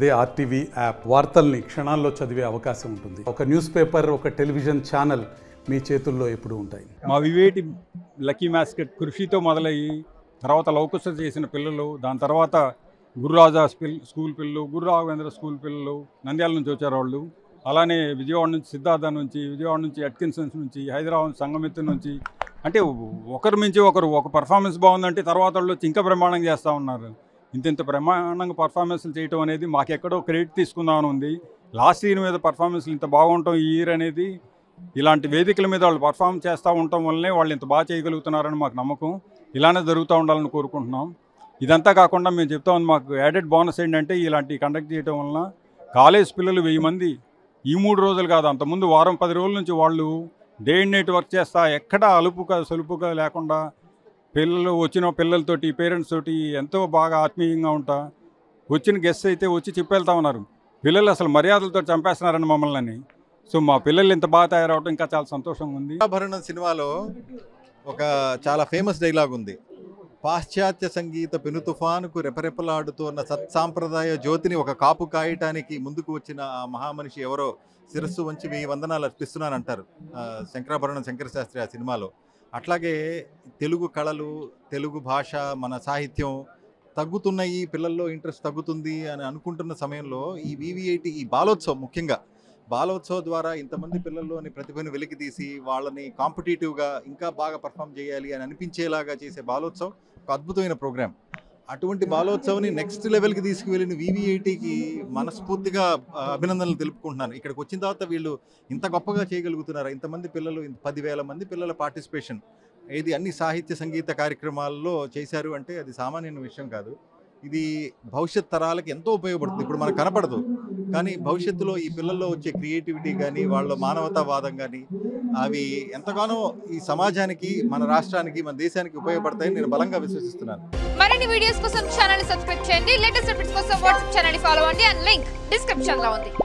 అదే RTV app వార్తల్ని క్షణాల్లో చదివే అవకాశం ఉంటుంది ఒక న్యూస్ పేపర్ ఒక టెలివిజన్ ఛానల్ మీ చేతుల్లో ఎప్పుడూ ఉంటాయి మా వివేటి లక్కీ మ్యాస్కెట్ కృషితో మొదలయ్యి తర్వాత లౌకుశ చేసిన పిల్లలు దాని తర్వాత గురురాజా స్పిల్ స్కూల్ పిల్లలు గురు రాఘవేంద్ర స్కూల్ పిల్లలు నంద్యాల నుంచి వచ్చారు వాళ్ళు అలానే విజయవాడ నుంచి సిద్ధార్థ నుంచి విజయవాడ నుంచి అట్కిన్సన్స్ నుంచి హైదరాబాద్ సంగమిత్ర నుంచి అంటే ఒకరి మించి ఒకరు ఒక పర్ఫార్మెన్స్ బాగుందంటే తర్వాత వాళ్ళు వచ్చి ఇంకా బ్రహ్మాండంగా చేస్తూ ఉన్నారు ఇంత ఇంత బ్రహ్మాండంగా పర్ఫార్మెన్స్లు చేయటం అనేది మాకెక్కడో క్రెడిట్ తీసుకుందామని ఉంది లాస్ట్ ఇయర్ మీద పర్ఫార్మెన్స్లు ఇంత బాగుంటాం ఈ ఇయర్ అనేది ఇలాంటి వేదికల మీద వాళ్ళు పర్ఫామ్ చేస్తూ ఉండటం వల్లనే వాళ్ళు ఇంత బాగా చేయగలుగుతున్నారని మాకు నమ్మకం ఇలానే జరుగుతూ ఉండాలని కోరుకుంటున్నాం ఇదంతా కాకుండా మేము చెప్తా ఉన్నాం మాకు యాడెడ్ బోనస్ ఏంటంటే ఇలాంటి కండక్ట్ చేయడం వలన కాలేజ్ పిల్లలు వెయ్యి మంది ఈ మూడు రోజులు కాదు అంతకుముందు వారం పది రోజుల నుంచి వాళ్ళు డే అండ్ నైట్ వర్క్ చేస్తా ఎక్కడా అలుపుగా సలుపుగా లేకుండా పిల్లలు వచ్చిన పిల్లలతోటి పేరెంట్స్ తోటి ఎంతో బాగా ఆత్మీయంగా ఉంటా వచ్చిన గెస్ట్ అయితే వచ్చి చెప్పెళ్తా ఉన్నారు పిల్లలు అసలు మర్యాదలతో చంపేస్తున్నారని మమ్మల్ని సో మా పిల్లలు ఇంత బాగా తయారవడం ఇంకా చాలా సంతోషంగా ఉంది ఆభరణం సినిమాలో ఒక చాలా ఫేమస్ డైలాగ్ ఉంది పాశ్చాత్య సంగీత పెను తుఫానుకు రెపరెపలాడుతున్న సత్సాంప్రదాయ జ్యోతిని ఒక కాపు కాయటానికి ముందుకు వచ్చిన ఆ మహామనిషి ఎవరో శిరస్సు వంచి వెయ్యి వందనాలు అర్పిస్తున్నానంటారు ఆ, శంకరాభరణం శంకర శాస్త్రి ఆ సినిమాలో అట్లాగే తెలుగు కళలు తెలుగు భాష మన సాహిత్యం తగ్గుతున్నాయి పిల్లల్లో ఇంట్రెస్ట్ తగ్గుతుంది అని అనుకుంటున్న సమయంలో ఈ వివిఐటి ఈ బాలోత్సవం ముఖ్యంగా బాలోత్సవ్ ద్వారా ఇంతమంది పిల్లల్లోని ప్రతిభను వెలికి తీసి వాళ్ళని కాంపిటేటివ్గా ఇంకా బాగా పర్ఫామ్ చేయాలి అని అనిపించేలాగా చేసే బాలోత్సవ్ ఒక అద్భుతమైన ప్రోగ్రామ్ అటువంటి బాలోత్సవ్ని నెక్స్ట్ లెవెల్కి తీసుకువెళ్ళిన వివిఐటికి మనస్ఫూర్తిగా ఆ, అభినందనలు తెలుపుకుంటున్నాను ఇక్కడికి వచ్చిన తర్వాత వీళ్ళు ఇంత గొప్పగా చేయగలుగుతున్నారు ఇంతమంది పిల్లలు ఇంత పదివేల మంది పిల్లల పార్టిసిపేషన్ ఇది అన్ని సాహిత్య సంగీత కార్యక్రమాల్లో చేశారు అంటే అది సామాన్యమైన విషయం కాదు ఇది భవిష్యత్ తరాలకి ఎంతో ఉపయోగపడుతుంది ఇప్పుడు మనకు కనపడదు కానీ భవిష్యత్తులో ఈ పిల్లల్లో వచ్చే క్రియేటివిటీ కానీ వాళ్ళ మానవతావాదం కానీ అవి ఎంతగానో ఈ సమాజానికి మన రాష్ట్రానికి మన దేశానికి ఉపయోగపడతాయని నేను బలంగా విశ్వసిస్తున్నాను మరిన్ని వీడియోస్ కోసం ఛానల్ సబ్స్క్రైబ్ చేయండి లేటెస్ట్ అప్డేట్స్ కోసం వాట్సాప్ ఛానల్ ఫాలో అవ్వండి అండ్ లింక్ డిస్క్రిప్షన్ లో ఉంది